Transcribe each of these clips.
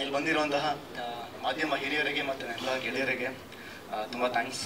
ಇಲ್ಲಿ ಬಂದಿರುವಂತಹ ಆ, ಮಾಧ್ಯಮ ಹಿರಿಯರಿಗೆ ಮತ್ತು ಎಲ್ಲ ಗೆಳೆಯರಿಗೆ ಆ, ತುಂಬ ಥ್ಯಾಂಕ್ಸ್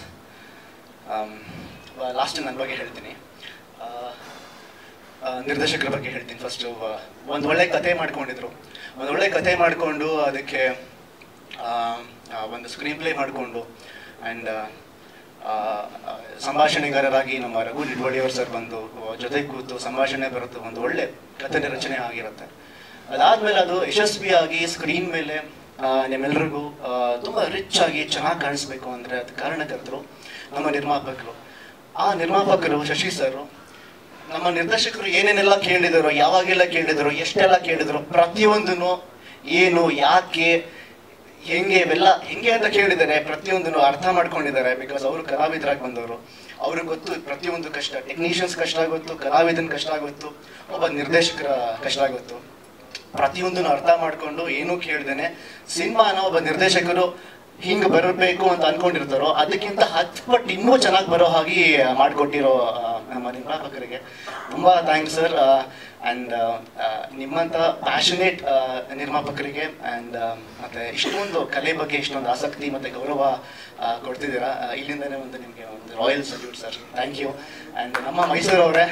ಲಾಸ್ಟ್ ನನ್ನ ಬಗ್ಗೆ ಹೇಳ್ತೀನಿ ಆ, ಆ, ನಿರ್ದೇಶಕರ ಬಗ್ಗೆ ಹೇಳ್ತೀನಿ ಫಸ್ಟು ಒಂದು ಒಳ್ಳೆ ಕತೆ ಮಾಡ್ಕೊಂಡಿದ್ರು ಒಂದು ಒಳ್ಳೆ ಕತೆ ಮಾಡಿಕೊಂಡು ಅದಕ್ಕೆ ಆ, ಆ, ಒಂದು ಸ್ಕ್ರೀನ್ ಪ್ಲೇ ಮಾಡಿಕೊಂಡು ಆ್ಯಂಡ್ ಸಂಭಾಷಣೆಗಾರರಾಗಿ ನಮ್ಮ ರಘು ನಿಡ್ವಡಿಯವರು ಸರ್ ಬಂದು ಜೊತೆ ಕೂತು ಸಂಭಾಷಣೆ ಬರುತ್ತೆ ಒಂದು ಒಳ್ಳೆ ಕಥೆ ರಚನೆ ಆಗಿರುತ್ತೆ ಅದಾದ್ಮೇಲೆ ಅದು ಯಶಸ್ವಿಯಾಗಿ ಸ್ಕ್ರೀನ್ ಮೇಲೆ ಆ, ನಿಮ್ಮೆಲ್ಲರಿಗೂ ಆ, ತುಂಬ ರಿಚ್ ಆಗಿ ಚೆನ್ನಾಗಿ ಕಾಣಿಸ್ಬೇಕು ಅಂದರೆ ಅದು ಕಾರಣಕರ್ತರು ನಮ್ಮ ನಿರ್ಮಾಪಕರು ಆ ನಿರ್ಮಾಪಕರು ಶಶಿ ಸರ್ ನಮ್ಮ ನಿರ್ದೇಶಕರು ಏನೇನೆಲ್ಲ ಕೇಳಿದರು ಯಾವಾಗೆಲ್ಲ ಕೇಳಿದರು ಎಷ್ಟೆಲ್ಲ ಕೇಳಿದರು ಪ್ರತಿಯೊಂದನ್ನು ಏನು ಯಾಕೆ ಹೆಂಗೆ ಇವೆಲ್ಲ ಹೆಂಗೆ ಅಂತ ಕೇಳಿದ್ದಾರೆ ಪ್ರತಿಯೊಂದನ್ನು ಅರ್ಥ ಮಾಡ್ಕೊಂಡಿದ್ದಾರೆ ಬಿಕಾಸ್ ಅವರು ಕಲಾವಿದರಾಗಿ ಬಂದವರು ಅವ್ರಿಗೆ ಗೊತ್ತು ಪ್ರತಿಯೊಂದು ಕಷ್ಟ ಟೆಕ್ನಿಷಿಯನ್ಸ್ ಕಷ್ಟ ಗೊತ್ತು ಕಲಾವಿದನ ಕಷ್ಟ ಗೊತ್ತು ಒಬ್ಬ ನಿರ್ದೇಶಕರ ಕಷ್ಟ ಗೊತ್ತು ಪ್ರತಿಯೊಂದನ್ನು ಅರ್ಥ ಮಾಡ್ಕೊಂಡು ಏನೂ ಕೇಳ್ದೇನೆ ಸಿನಿಮಾನ ಒಬ್ಬ ನಿರ್ದೇಶಕರು ಹಿಂಗ್ ಬರಬೇಕು ಅಂತ ಅನ್ಕೊಂಡಿರ್ತಾರೋ ಅದಕ್ಕಿಂತ ಹತ್ತು ಪಟ್ಟು ಇನ್ನೂ ಚೆನ್ನಾಗಿ ಬರೋ ಹಾಗೆ ಮಾಡಿಕೊಟ್ಟಿರೋ ನಮ್ಮ ನಿರ್ಮಾಪಕರಿಗೆ ತುಂಬಾ ಥ್ಯಾಂಕ್ಸ್ ಸರ್ ಆ್ಯಂಡ್ ನಿಮ್ಮಂಥ ಪ್ಯಾಷನೇಟ್ ನಿರ್ಮಾಪಕರಿಗೆ ಆ್ಯಂಡ್ ಮತ್ತೆ ಇಷ್ಟೊಂದು ಕಲೆ ಬಗ್ಗೆ ಇಷ್ಟೊಂದು ಆಸಕ್ತಿ ಮತ್ತೆ ಗೌರವ ಆ, ಕೊಡ್ತಿದ್ದೀರಾ ಆ, ಇಲ್ಲಿಂದನೇ ಒಂದು ನಿಮಗೆ ಒಂದು royal salute sir thank you and ನಮ್ಮ ಮೈಸೂರವರೇ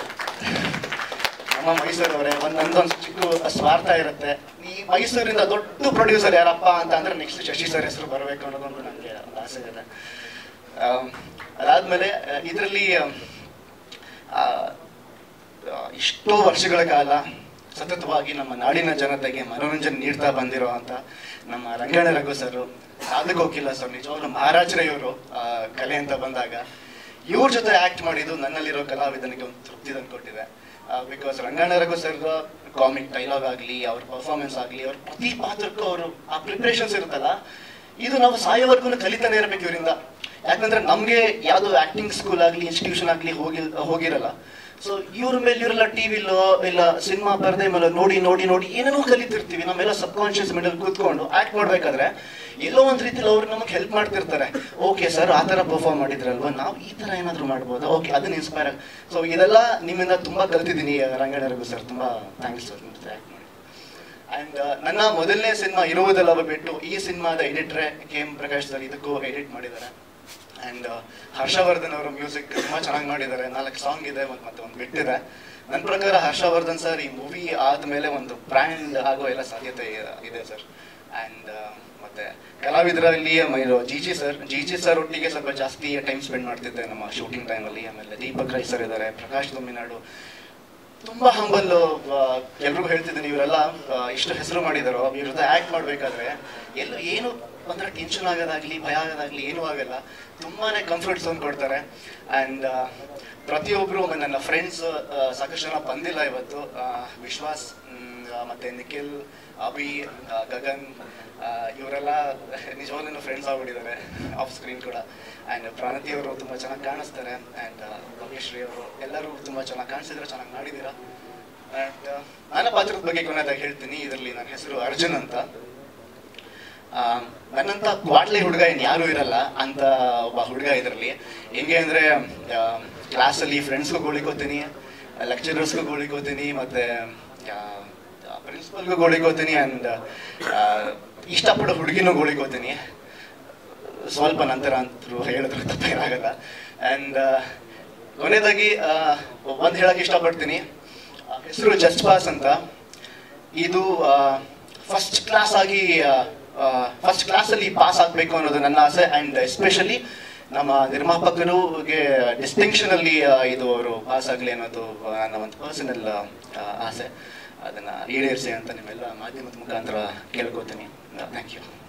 ನಮ್ಮ ಮೈಸೂರವರೇ ಒಂದು ನಂದೊಂದು ಚಿಕ್ಕ ಸ್ವಾರ್ಥ ಇರುತ್ತೆ ಈ ಮೈಸೂರಿಂದ ದೊಡ್ಡ ಪ್ರೊಡ್ಯೂಸರ್ ಯಾರಪ್ಪ ಅಂತ ಅಂದ್ರೆ ನೆಕ್ಸ್ಟ್ ಶಶಿ ಸರ್ ಹೆಸರು ಬರಬೇಕು ಅನ್ನೋದೊಂದು ನನಗೆ ಒಂದು ಆಸೆ ಇದೆ ಆಮ್, ಅದಾದ್ಮೇಲೆ ಇದರಲ್ಲಿ ಇಷ್ಟೋ ವರ್ಷಗಳ ಕಾಲ ಸತತವಾಗಿ ನಮ್ಮ ನಾಡಿನ ಜನತೆಗೆ ಮನೋರಂಜನೆ ನೀಡ್ತಾ ಬಂದಿರೋ ಅಂತ ನಮ್ಮ ರಂಗಣ್ಣ ರಘು ಸರ್ ಸಾಧಕೋಕಿಲ್ಲ ಸರ್ ನಿಜವಾಗ್ಲೂ ಮಹಾರಾಜರೇ ಇವರು ಕಲೆ ಅಂತ ಬಂದಾಗ ಇವ್ರ ಜೊತೆ ಆಕ್ಟ್ ಮಾಡಿದ್ದು ನನ್ನಲ್ಲಿರೋ ಕಲಾವಿದನಿಗೆ ಒಂದು ತೃಪ್ತಿ ತಂದ್ಕೊಟ್ಟಿದೆ because Ranganna Raghu sir comic dialogue ಆಗಲಿ ಅವ್ರ ಪರ್ಫಾರ್ಮೆನ್ಸ್ ಆಗಲಿ ಅವ್ರ ಪ್ರತಿ ಪಾತ್ರಕ್ಕೂ ಅವರು ಆ ಪ್ರಿಪ್ರೇಷನ್ಸ್ ಇರುತ್ತಲ್ಲ ಇದು ನಾವು ಸಾಯೋವರೆಗೂ ಕಲಿತಾನೆ ಇರಬೇಕು ಇವರಿಂದ ಯಾಕಂದ್ರೆ ನಮಗೆ ಯಾವುದು ಆಕ್ಟಿಂಗ್ ಸ್ಕೂಲ್ ಆಗಲಿ ಇನ್ಸ್ಟಿಟ್ಯೂಷನ್ ಆಗಲಿ ಹೋಗಿ ಹೋಗಿರಲ್ಲ ಸೊ ಇವ್ರ ಮೇಲೆ ಇವರೆಲ್ಲ ಟಿವಿಲೋ ಇಲ್ಲ ಸಿನಿಮಾ ಪರದೆ ಮೇಲೆ ನೋಡಿ ನೋಡಿ ನೋಡಿ ಏನೇನೋ ಕಲಿತಿರ್ತೀವಿ ನಮ್ಮೆಲ್ಲ ಸಬ್ ಕಾನ್ಶಿಯಸ್ ಮೇಲೆ ಕೂತ್ಕೊಂಡು ಆಕ್ಟ್ ಮಾಡ್ಬೇಕಾದ್ರೆ ಎಲ್ಲೋ ಒಂದ್ ರೀತಿಲಿ ಅವ್ರು ನಮಗೆ ಹೆಲ್ಪ್ ಮಾಡ್ತಿರ್ತಾರೆ ಓಕೆ ಸರ್ ಆ ಥರ ಪರ್ಫಾರ್ಮ್ ಮಾಡಿದ್ರಲ್ವಾ ನಾವು ಈ ಥರ ಏನಾದರೂ ಮಾಡ್ಬೋದು ಓಕೆ ಅದನ್ನ ಇನ್ಸ್ಪೈರ್ ಆಗಿ ಸೊ ಇದೆಲ್ಲ ನಿಮ್ಮಿಂದ ತುಂಬಾ ಕಲ್ತಿದ್ದೀನಿ ರಂಗಣ್ಣ ರಘು ಸರ್ ತುಂಬಾ ಥ್ಯಾಂಕ್ಸ್ ಸರ್ ನಿಮ್ಮ ಆಕ್ಟ್ ಮಾಡಿ ಅಂಡ್ ನನ್ನ ಮೊದಲನೇ ಸಿನಿಮಾ ಇರುವುದೆಲ್ಲ ಬಿಟ್ಟು ಈ ಸಿನಿಮಾದ ಎಡಿಟ್ರೆ ಕೆ ಎಂ ಪ್ರಕಾಶ್ ಸರ್ ಇದಕ್ಕೂ ಎಡಿಟ್ ಮಾಡಿದ್ದಾರೆ ಅಂಡ್ ಹರ್ಷವರ್ಧನ್ ಅವರ ಮ್ಯೂಸಿಕ್ ತುಂಬಾ ಚೆನ್ನಾಗಿ ಮಾಡಿದ್ದಾರೆ ನಾಲ್ಕು ಸಾಂಗ್ ಇದೆ ಮತ್ತು ಮತ್ತೆ ಒಂದು ಬಿಟ್ಟಿದೆ ನನ್ನ ಪ್ರಕಾರ ಹರ್ಷವರ್ಧನ್ ಸರ್ ಈ ಮೂವಿ ಆದ್ಮೇಲೆ ಒಂದು ಬ್ರ್ಯಾಂಡ್ ಆಗೋ ಎಲ್ಲ ಸಾಧ್ಯತೆ ಇದೆ ಸರ್ ಅಂಡ್ ಮತ್ತೆ ಕಲಾವಿದರಲ್ಲಿ G G sir G G sir ಒಟ್ಟಿಗೆ ಸ್ವಲ್ಪ ಜಾಸ್ತಿ ಟೈಮ್ ಸ್ಪೆಂಡ್ ಮಾಡ್ತಿದ್ದೆ ನಮ್ಮ ಶೂಟಿಂಗ್ ಟೈಮಲ್ಲಿ ಆಮೇಲೆ ದೀಪಕ್ ರೈ ಸರ್ ಇದ್ದಾರೆ ಪ್ರಕಾಶ್ ದೊಮ್ಮಿನಾಡು ತುಂಬಾ ಹಂಬಲ್ ಎಲ್ರಿಗೂ ಹೇಳ್ತಿದ್ದೀನಿ ಇವರೆಲ್ಲ ಆ, ಇಷ್ಟು ಹೆಸರು ಮಾಡಿದಾರೋ ಇವ್ರ ಜೊತೆ ಆಕ್ಟ್ ಮಾಡ್ಬೇಕಾದ್ರೆ ಎಲ್ಲೂ ಏನು ಒಂಥರ ಟೆನ್ಷನ್ ಆಗೋದಾಗ್ಲಿ ಭಯ ಆಗೋದಾಗ್ಲಿ ಏನೂ ಆಗಲ್ಲ ತುಂಬಾನೇ ಕಂಫರ್ಟ್ ಝೋನ್ ಕೊಡ್ತಾರೆ ಅಂಡ್ ಪ್ರತಿಯೊಬ್ರು ಆಮೇಲೆ ನನ್ನ ಫ್ರೆಂಡ್ಸ್ ಸಾಕಷ್ಟು ಜನ ಬಂದಿಲ್ಲ ಇವತ್ತು ಆ, ವಿಶ್ವಾಸ್ ಮ್, ಆ, ಮತ್ತೆ ನಿಖಿಲ್ ಅಭಿ ಆ, ಗಗನ್ ಆ, ಇವರೆಲ್ಲ ನಿಜವಾಗ್ಲೂ ನನ್ನ ಫ್ರೆಂಡ್ಸ್ ಆಗ್ಬಿಟ್ಟಿದ್ದಾರೆ ಆಫ್ ಸ್ಕ್ರೀನ್ ಕೂಡ ಆ್ಯಂಡ್ ಪ್ರಾಣತಿ ಅವರು ತುಂಬ ಚೆನ್ನಾಗಿ ಕಾಣಿಸ್ತಾರೆ ಆ್ಯಂಡ್ ಭವ್ಯಶ್ರೀ ಅವರು ಎಲ್ಲರೂ ತುಂಬ ಚೆನ್ನಾಗಿ ಕಾಣಿಸಿದ್ರೆ ಚೆನ್ನಾಗಿ ಮಾಡಿದ್ದೀರಾ ಆ್ಯಂಡ್ ನನ್ನ ಪಾತ್ರದ ಬಗ್ಗೆ ಕೊನೆಯದಾಗಿ ಹೇಳ್ತೀನಿ ಇದರಲ್ಲಿ ನನ್ನ ಹೆಸರು ಅರ್ಜುನ್ ಅಂತ ಆ, ನನ್ನಂತ ಕ್ವಾಟ್ಲೆ ಹುಡುಗ ಇನ್ ಯಾರು ಇರಲ್ಲ ಅಂತ ಒಬ್ಬ ಹುಡುಗ ಇದರಲ್ಲಿ ಹೆಂಗೆ ಅಂದ್ರೆ ಕ್ಲಾಸಲ್ಲಿ ಫ್ರೆಂಡ್ಸ್ಗೂ ಗೋಳಿಕೋತೀನಿ ಲೆಕ್ಚರರ್ಸ್ಗೂ ಗೋಳಿಕೋತೀನಿ ಮತ್ತೆ ಪ್ರಿನ್ಸಿಪಲ್ಗೂ ಗೋಳಿಕೋತೀನಿ ಅಂಡ್ ಇಷ್ಟಪಡೋ ಹುಡುಗಿನೂ ಗೋಳಿಕೋತೀನಿ ಸ್ವಲ್ಪ ನಂತರ ಅಂತೂ ಹೇಳಿದ್ರೆ ತಪ್ಪೇನಾಗಲ್ಲ ಆ್ಯಂಡ್ ಕೊನೆಯದಾಗಿ ಒಂದು ಹೇಳಕ್ಕೆ ಇಷ್ಟಪಡ್ತೀನಿ ಆ, ಹೆಸರು ಜಸ್ಟ್ ಪಾಸ್ ಅಂತ ಇದು ಫಸ್ಟ್ ಕ್ಲಾಸ್ ಆಗಿ ಫಸ್ಟ್ ಕ್ಲಾಸಲ್ಲಿ ಪಾಸ್ ಆಗಬೇಕು ಅನ್ನೋದು ನನ್ನ ಆಸೆ ಆ್ಯಂಡ್ ಎಸ್ಪೆಷಲಿ ನಮ್ಮ ನಿರ್ಮಾಪಕರಿಗೆ ಡಿಸ್ಟಿಂಕ್ಷನ್ ಅಲ್ಲಿ ಆ, ಇದು ಅವರು ಪಾಸ್ ಆಗಲಿ ಅನ್ನೋದು ಆ, ನನ್ನ ಒಂದು ಪರ್ಸನಲ್ ಆಸೆ ಅದನ್ನ ಈಡೇರಿಸಿ ಅಂತ ನಿಮ್ಮೆಲ್ಲ ಮಾಧ್ಯಮದ ಮುಖಾಂತರ ಕೇಳ್ಕೊತೀನಿ ಥ್ಯಾಂಕ್ ಯು